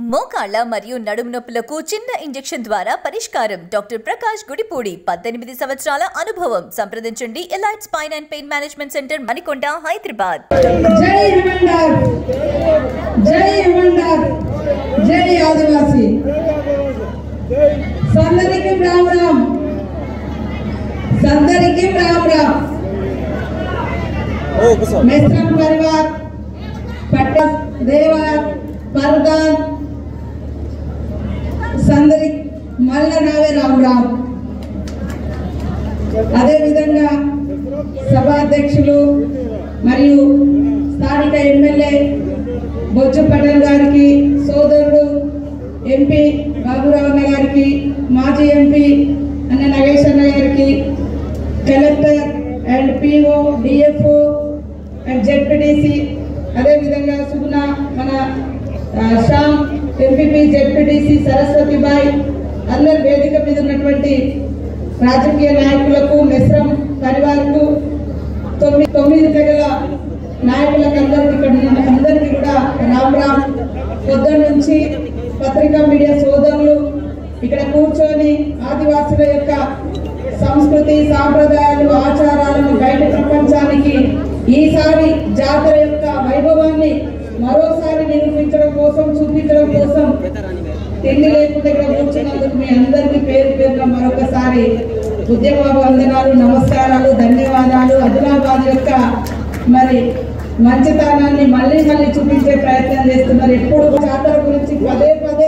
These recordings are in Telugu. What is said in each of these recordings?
మోకాళ్ల మరియు నడుము నొప్పులకు చిన్న ఇంజెక్షన్ ద్వారా పరిష్కారం డాక్టర్ ప్రకాష్ గుడిపూడి పద్దెనిమిది సంవత్సరాల అనుభవం సంప్రదించండి elite spine and pain management centre Manikonda Hyderabad జై హమండార్ జై హమండార్ జై ఆదివాసి సందరికి రామ్ రామ్ సందరికి రామ్ రామ్ మిశ్రమ పరివార్ పట్ట దేవర్ పర్దాన్ సందరి మల్ల నావే రామ్ రామ్ అదేవిధంగా సభాధ్యక్షులు మరియు స్థానిక ఎమ్మెల్యే బొజ్జు పటేల్ గారికి సోదరుడు ఎంపీ బాబురావు అన్న గారికి మాజీ ఎంపీ అన్న నగేష్ అన్న గారికి collector and PO DFO and ZPTC అదేవిధంగా సుగుణ మన ఆ, శ్యామ్ ఎంపీపీ జెడ్పీటీసీ సరస్వతిబాయ్ అందరు వేదిక మీద ఉన్నటువంటి రాజకీయ నాయకులకు మిశ్రం పరివారకు తొమ్మిది తొమ్మిది తెగల నాయకులకు అందరికి ఇక్కడ ఉన్న అందరికీ కూడా రామ్ రామ్ పొద్దున్న నుంచి పత్రికా మీడియా సోదరులు ఇక్కడ కూర్చొని ఆదివాసుల యొక్క సంస్కృతి సాంప్రదాయాలు ఆచారాలను బయట ప్రపంచానికి ఈసారి జాతర యొక్క వైభవాన్ని మరోసారి నిరూపించడం కోసం చూపించడం కోసం తిండి లేకుండా ఇక్కడ కూర్చున్నందుకు మీ అందరికీ పేరు పేరున మరొకసారి ఉద్యమ వందనాలు నమస్కారాలు ధన్యవాదాలు ఆదిలాబాద్ యొక్క మరి మంచితనాన్ని మళ్ళీ మళ్ళీ చూపించే ప్రయత్నం చేస్తున్నారు ఎప్పుడు జాతర గురించి పదే పదే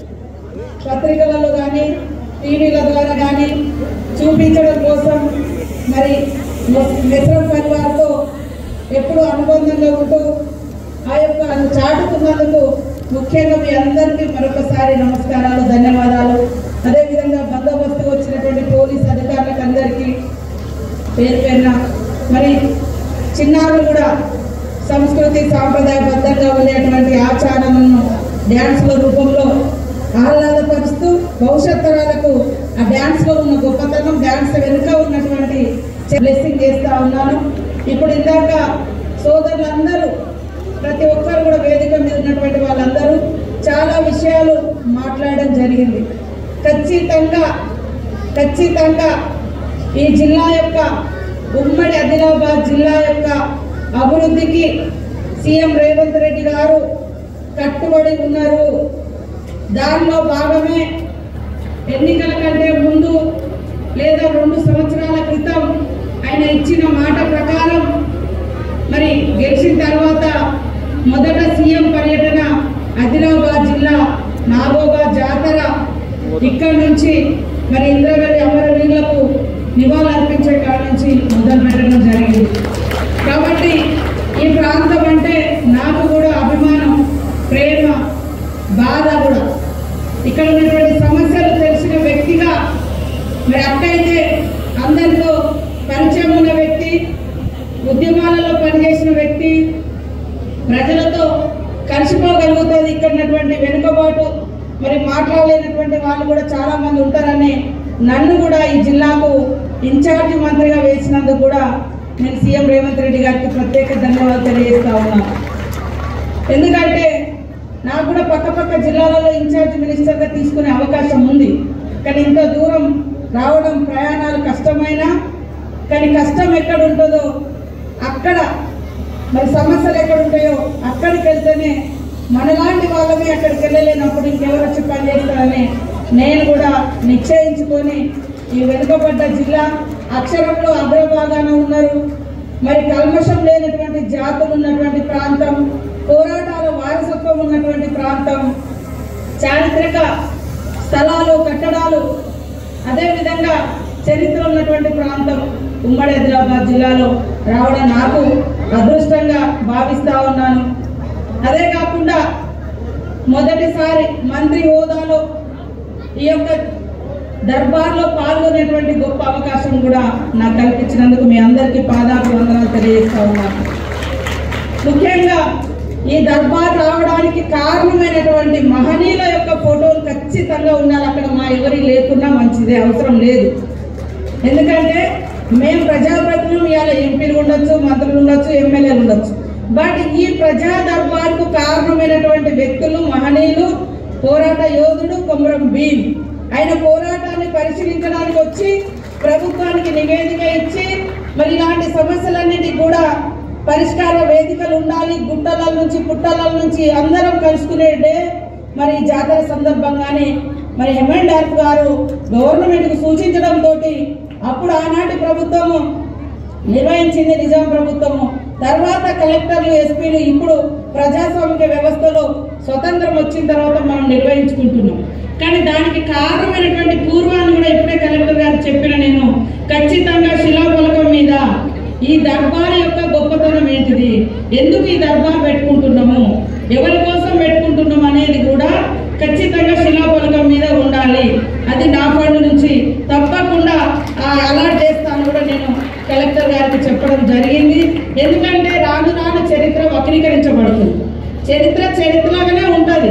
పత్రికలలో కానీ టీవీల ద్వారా కానీ చూపించడం కోసం మరి మిశ్రమ పరివార్తో ఎప్పుడు అనుబంధంగా ఉంటూ ఆ యొక్క చాటుతున్నందుకు ముఖ్యంగా మీ అందరికీ మరొకసారి నమస్కారాలు ధన్యవాదాలు అదేవిధంగా బందోబస్తు వచ్చినటువంటి పోలీస్ అధికారులకు అందరికీ పేరు పేరున మరి చిన్నారులు కూడా సంస్కృతి సాంప్రదాయబద్ధంగా ఉండేటువంటి ఆచారాలను డ్యాన్స్ల రూపంలో ఆహ్లాదపరుస్తూ భవిష్యత్ తరాలకు ఆ డ్యాన్స్లో ఉన్న గొప్పతనం డ్యాన్స్ వెనుక ఉన్నటువంటి బ్లెస్సింగ్ చేస్తా ఉన్నాను ఇప్పుడు ఇందాక సోదరులందరూ ప్రతి ఒక్కరు కూడా వేదిక మీద ఉన్నటువంటి వాళ్ళందరూ చాలా విషయాలు మాట్లాడడం జరిగింది ఖచ్చితంగా ఖచ్చితంగా ఈ జిల్లా యొక్క ఉమ్మడి ఆదిలాబాద్ జిల్లా యొక్క అభివృద్ధికి సీఎం రేవంత్ రెడ్డి గారు కట్టుబడి ఉన్నారు దానిలో భాగమే ఎన్నికల కంటే ముందు లేదా రెండు సంవత్సరాల క్రితం ఆయన ఇచ్చిన మాట ప్రకారం మరి గెలిచిన తర్వాత మొదట సీఎం పర్యటన ఆదిలాబాద్ జిల్లా నాగోబా జాతర ఇక్కడి నుంచి మరి ఇంద్రవెల్లి అమరవీరులకు నివాళులు అర్పించే కాడ నుంచి మొదలు పెట్టడం జరిగింది కాబట్టి ఈ ప్రాంతం అంటే నాకు కూడా అభిమానం ప్రేమ బాధ కూడా ఇక్కడ ఉన్నటువంటి సమస్యలు తెలిసిన వ్యక్తిగా మరి అక్కయితే అందరితో పరిచయం ఉన్న వ్యక్తి ఉద్యమాలలో పనిచేసిన వ్యక్తి ప్రజలతో కలిసిపోగలుగుతుంది ఇక్కడ ఉన్నటువంటి వెనుకబాటు మరి మాట్లాడలేనటువంటి వాళ్ళు కూడా చాలా మంది ఉంటారని నన్ను కూడా ఈ జిల్లాకు ఇన్ఛార్జి మంత్రిగా వేసినందుకు కూడా నేను సీఎం రేవంత్ రెడ్డి గారికి ప్రత్యేక ధన్యవాదాలు తెలియజేస్తా ఉన్నాను ఎందుకంటే నాకు కూడా పక్క పక్క జిల్లాలలో ఇన్ఛార్జ్ మినిస్టర్గా తీసుకునే అవకాశం ఉంది కానీ ఇంత దూరం రావడం ప్రయాణాలు కష్టమైనా కానీ కష్టం ఎక్కడ ఉంటుందో అక్కడ మరి సమస్యలు ఎక్కడ ఉంటాయో అక్కడికి వెళ్తేనే మనలాంటి వాళ్ళమే అక్కడికి వెళ్ళలేనప్పుడు ఇంకెవరు వచ్చి పనిచేస్తారని నేను కూడా నిశ్చయించుకొని ఈ వెనుకబడ్డ జిల్లా అక్షరంలో అగ్రభాగాన ఉన్నారు మరి కల్మషం లేనటువంటి జాతులు ఉన్నటువంటి ప్రాంతం పోరాటాల వారసత్వం ఉన్నటువంటి ప్రాంతం చారిత్రక స్థలాలు కట్టడాలు అదేవిధంగా చరిత్ర ఉన్నటువంటి ప్రాంతం ఉమ్మడి ఆదిలాబాద్ జిల్లాలో రావడం నాకు అదృష్టంగా భావిస్తా ఉన్నాను అదే కాకుండా మొదటిసారి మంత్రి హోదాలో ఈ యొక్క దర్బార్లో పాల్గొనేటువంటి గొప్ప అవకాశం కూడా నాకు కల్పించినందుకు మీ అందరికీ పాదాపు వందనాలు తెలియజేస్తా ఉన్నాను ముఖ్యంగా ఈ దర్బార్ రావడానికి కారణమైనటువంటి మహనీయుల యొక్క ఫోటోలు ఖచ్చితంగా ఉండాలి అక్కడ మా ఎవరి లేకున్నా మంచిదే అవసరం లేదు ఎందుకంటే మేము ప్రజాప్రతినిధులు ఇవాళ ఎంపీలు ఉండొచ్చు మంత్రులు ఉండొచ్చు ఎమ్మెల్యేలు ఉండొచ్చు బట్ ఈ ప్రజా దర్బార్కు కారణమైనటువంటి వ్యక్తులు మహనీయులు పోరాట యోధుడు కొమరం భీమ్ ఆయన పోరాటాన్ని పరిశీలించడానికి వచ్చి ప్రభుత్వానికి నివేదిక ఇచ్చి మరి ఇలాంటి సమస్యలన్నిటికీ కూడా పరిష్కార వేదికలు ఉండాలి గుట్టల నుంచి పుట్టల నుంచి అందరం కలుసుకునే డే మరి ఈ జాతర సందర్భంగానే మరి ఎంఎన్ఆర్ఎఫ్ గారు గవర్నమెంట్ కు సూచించడంతో అప్పుడు ఆనాటి ప్రభుత్వము నిర్వహించింది నిజాం ప్రభుత్వము తర్వాత కలెక్టర్లు ఎస్పీలు ఇప్పుడు ప్రజాస్వామిక వ్యవస్థలో స్వతంత్రం వచ్చిన తర్వాత మనం నిర్వహించుకుంటున్నాం కానీ దానికి కారణమైనటువంటి పూర్వాన్ని కూడా ఇప్పుడే కలెక్టర్ గారు చెప్పిన నేను ఖచ్చితంగా శిలాఫలకం మీద ఈ దర్బార్ యొక్క గొప్పతనం ఏంటిది ఎందుకు ఈ దర్బార్ పెట్టుకుంటున్నాము ఎవరి కోసం పెట్టుకుంటున్నాం అనేది కూడా ఖచ్చితంగా శిలాఫలకం మీద ఉండాలి అది నా ఫండ్ నుంచి తప్పకుండా ఆ అలాట్ చేస్తాను కూడా నేను కలెక్టర్ గారికి చెప్పడం జరిగింది ఎందుకంటే రాను రాను చరిత్ర వక్రీకరించబడుతుంది చరిత్ర చరిత్రలాగానే ఉంటుంది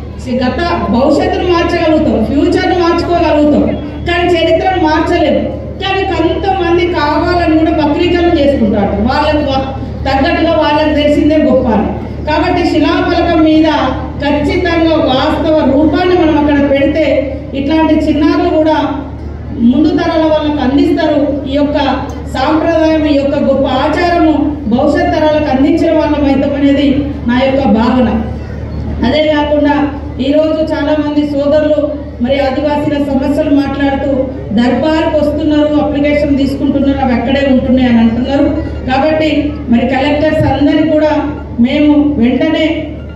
గత భవిష్యత్తును మార్చగలుగుతాం ఫ్యూచర్ను మార్చుకోగలుగుతాం కానీ చరిత్రను మార్చలేము కానీ కొంతమంది కావాలని కూడా వక్రీకరణ చేసుకుంటారు వాళ్ళకు వ- తగ్గట్టుగా వాళ్ళకి తెలిసిందే గొప్ప అని కాబట్టి శిలాఫలకం మీద ఖచ్చితంగా వాస్తవ రూపాన్ని మనం అక్కడ పెడితే ఇట్లాంటి చిన్నారులు కూడా ముందు తరాల వాళ్ళకు అందిస్తారు ఈ యొక్క సాంప్రదాయం ఈ యొక్క గొప్ప ఆచారము భవిష్యత్ తరాలకు అందించిన వాళ్ళం అవుతాం అనేది నా యొక్క భావన అదే కాకుండా ఈరోజు చాలా మంది సోదరులు మరి ఆదివాసీల సమస్యలు మాట్లాడుతూ దర్బార్కి వస్తున్నారు అప్లికేషన్ తీసుకుంటున్నారు అవి అక్కడే ఉంటున్నాయి అని అంటున్నారు కాబట్టి మరి కలెక్టర్స్ అందరికీ కూడా మేము వెంటనే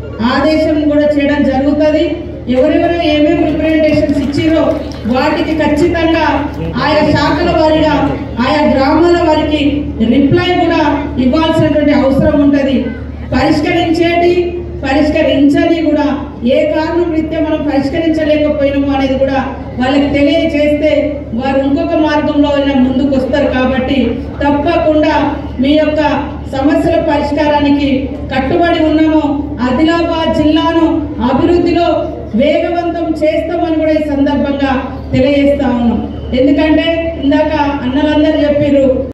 ఆదేశం కూడా చేయడం జరుగుతుంది ఎవరెవరు ఏమేమి రిప్రజెంటేషన్స్ ఇచ్చిరో వాటికి ఖచ్చితంగా ఆయా శాఖల వారిగా ఆయా గ్రామాల వారికి రిప్లై కూడా ఇవ్వాల్సినటువంటి అవసరం ఉంటుంది పరిష్కరించేటి పరిష్కరించని కూడా ఏ కారణం రీత్యా మనం పరిష్కరించలేకపోయినాము అనేది కూడా వాళ్ళకి తెలియజేస్తే వారు ఇంకొక మార్గంలో అయినా ముందుకు వస్తారు కాబట్టి తప్పకుండా మీ యొక్క సమస్యల పరిష్కారానికి కట్టుబడి ఉన్నాము ఆదిలాబాద్ జిల్లాను అభివృద్ధిలో వేగవంతం చేస్తామని కూడా ఈ సందర్భంగా తెలియజేస్తా ఉన్నాం ఎందుకంటే ఇందాక అన్నలందరూ చెప్పారు